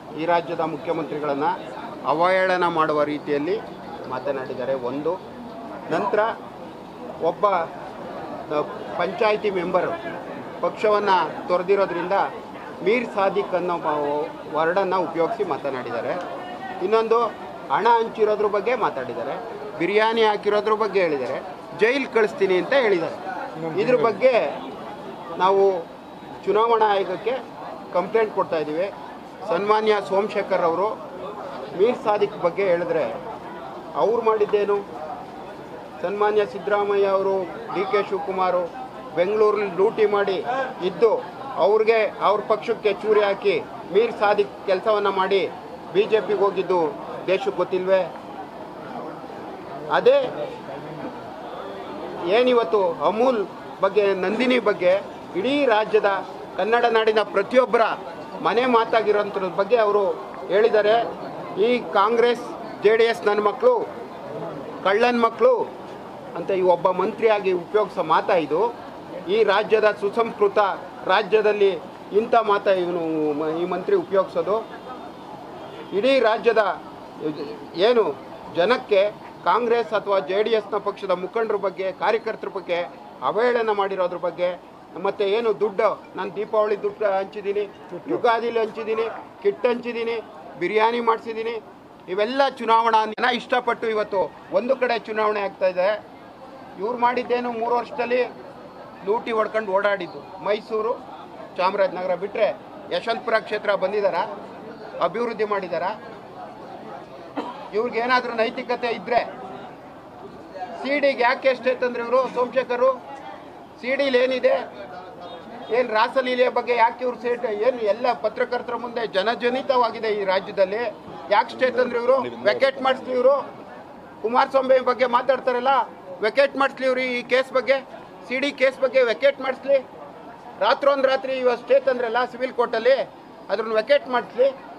ಈ ರಾಜ್ಯದ ಮುಖ್ಯಮಂತ್ರಿಗಳನ್ನು ಅವಹೇಳನ ಮಾಡುವ ರೀತಿಯಲ್ಲಿ ಮಾತನಾಡಿದ್ದಾರೆ ಒಂದು ನಂತರ ಒಬ್ಬ ನ- ಪಂಚಾಯಿತಿ ಮೆಂಬರು ಪಕ್ಷವನ್ನು ತೊರೆದಿರೋದ್ರಿಂದ ಮೀರ್ ಸಾದಿಕ್ ಅನ್ನೋ ವರ್ಡನ್ನು ಉಪಯೋಗಿಸಿ ಮಾತನಾಡಿದ್ದಾರೆ ಇನ್ನೊಂದು ಹಣ ಹಂಚಿರೋದ್ರ ಬಗ್ಗೆ ಮಾತಾಡಿದ್ದಾರೆ ಬಿರಿಯಾನಿ ಹಾಕಿರೋದ್ರ ಬಗ್ಗೆ ಹೇಳಿದ್ದಾರೆ ಜೈಲ್ ಕಳಿಸ್ತೀನಿ ಅಂತ ಹೇಳಿದ್ದಾರೆ ಇದ್ರ ಬಗ್ಗೆ ನಾವು ಚುನಾವಣಾ ಆಯೋಗಕ್ಕೆ ಕಂಪ್ಲೇಂಟ್ ಕೊಡ್ತಾ ಇದ್ದೀವಿ ಸನ್ಮಾನ್ಯ ಸೋಮಶೇಖರ್ ಅವರು ಮೀರ್ ಸಾದಿಕ್ ಬಗ್ಗೆ ಹೇಳಿದ್ರೆ ಅವ್ರು ಮಾಡಿದ್ದೇನು ಸನ್ಮಾನ್ಯ ಸಿದ್ದರಾಮಯ್ಯ ಅವರು ಡಿ ಕೆ ಶಿವಕುಮಾರು ಬೆಂಗಳೂರಲ್ಲಿ ಲೂಟಿ ಮಾಡಿ ಇದ್ದು ಅವ್ರಿಗೆ ಅವ್ರ ಪಕ್ಷಕ್ಕೆ ಚೂರಿ ಹಾಕಿ ಮೀರ್ ಸಾದಿಕ್ ಕೆಲಸವನ್ನು ಮಾಡಿ ಬಿ ಜೆ ಪಿಗೆ ಹೋಗಿದ್ದು ದೇಶಕ್ಕೆ ಗೊತ್ತಿಲ್ವೇ ಅದೇ ಏನಿವತ್ತು ಅಮೂಲ್ ಬಗ್ಗೆ ನಂದಿನಿ ಬಗ್ಗೆ ಇಡೀ ರಾಜ್ಯದ ಕನ್ನಡ ನಾಡಿನ ಪ್ರತಿಯೊಬ್ಬರ ಮನೆ ಮಾತಾಗಿರೋಂಥದ್ರ ಬಗ್ಗೆ ಅವರು ಹೇಳಿದ್ದಾರೆ ಈ ಕಾಂಗ್ರೆಸ್ ಜೆ ಡಿ ಎಸ್ ನನ್ನ ಮಕ್ಕಳು ಕಳ್ಳನ ಮಕ್ಕಳು ಅಂತ ಈ ಒಬ್ಬ ಮಂತ್ರಿಯಾಗಿ ಉಪಯೋಗಿಸೋ ಮಾತಾ ಇದು ಈ ರಾಜ್ಯದ ಸುಸಂಸ್ಕೃತ ರಾಜ್ಯದಲ್ಲಿ ಇಂಥ ಮಾತ ಇವನು ಮ- ಈ ಮಂತ್ರಿ ಉಪಯೋಗಿಸೋದು ಇಡೀ ರಾಜ್ಯದ ಏನು ಜನಕ್ಕೆ ಕಾಂಗ್ರೆಸ್ ಅಥವಾ ಜೆ ಡಿ ಎಸ್ನ ಪಕ್ಷದ ಮುಖಂಡರ ಬಗ್ಗೆ ಕಾರ್ಯಕರ್ತರ ಬಗ್ಗೆ ಅವಹೇಳನ ಮಾಡಿರೋದ್ರ ಬಗ್ಗೆ ಮತ್ತು ಏನು ದುಡ್ಡು ನಾನು ದೀಪಾವಳಿ ದುಡ್ಡು ಹಂಚಿದ್ದೀನಿ ಯುಗಾದಿಲಿ ಹಂಚಿದ್ದೀನಿ ಕಿಟ್ ಹಂಚಿದ್ದೀನಿ ಬಿರಿಯಾನಿ ಮಾಡಿಸಿದ್ದೀನಿ ಇವೆಲ್ಲ ಚುನಾವಣಾ ಜನ ಇಷ್ಟಪಟ್ಟು ಇವತ್ತು ಒಂದು ಕಡೆ ಚುನಾವಣೆ ಆಗ್ತಾ ಇದೆ ಇವ್ರು ಮಾಡಿದ್ದೇನು ಮೂರು ವರ್ಷದಲ್ಲಿ ಲೂಟಿ ಹೊಡ್ಕೊಂಡು ಓಡಾಡಿದ್ದು ಮೈಸೂರು ಚಾಮರಾಜನಗರ ಬಿಟ್ಟರೆ ಯಶವಂತಪುರ ಕ್ಷೇತ್ರ ಬಂದಿದ್ದಾರಾ ಅಭಿವೃದ್ಧಿ ಮಾಡಿದಾರಾ ಇವ್ರಿಗೇನಾದ್ರೂ ನೈತಿಕತೆ ಇದ್ರೆ ಸಿ ಡಿಗೆ ಯಾಕೆ ಎಷ್ಟೇ ತಂದ್ರೆ ಇವರು ಸೋಮಶೇಖರು ಸಿ ಡಿಲಿ ಏನಿದೆ ಏನು ರಾಸಲೀಲೆಯ ಬಗ್ಗೆ ಯಾಕೆ ಇವ್ರು ಸೇಟ್ ಏನು ಎಲ್ಲ ಪತ್ರಕರ್ತರ ಮುಂದೆ ಜನಜನಿತವಾಗಿದೆ ಈ ರಾಜ್ಯದಲ್ಲಿ ಯಾಕೆ ಸ್ಟೇ ತಂದ್ರೆ ಇವರು ವೆಕೆಟ್ ಮಾಡಿಸ್ಲಿ ಇವರು ಕುಮಾರಸ್ವಾಮಿ ಬಗ್ಗೆ ಮಾತಾಡ್ತಾರಲ್ಲ ವೆಕೆಟ್ ಮಾಡಿಸ್ಲಿ ಇವ್ರು ಈ ಕೇಸ್ ಬಗ್ಗೆ ಸಿ ಡಿ ಕೇಸ್ ಬಗ್ಗೆ ವೆಕೆಟ್ ಮಾಡಿಸ್ಲಿ ರಾತ್ರೋಂದು ರಾತ್ರಿ ಇವಾಗ ಸ್ಟೇ ತಂದ್ರಲ್ಲ ಸಿವಿಲ್ ಕೋರ್ಟಲ್ಲಿ ಅದ್ರನ್ನ ವೆಕೆಟ್ ಮಾಡಿಸ್ಲಿ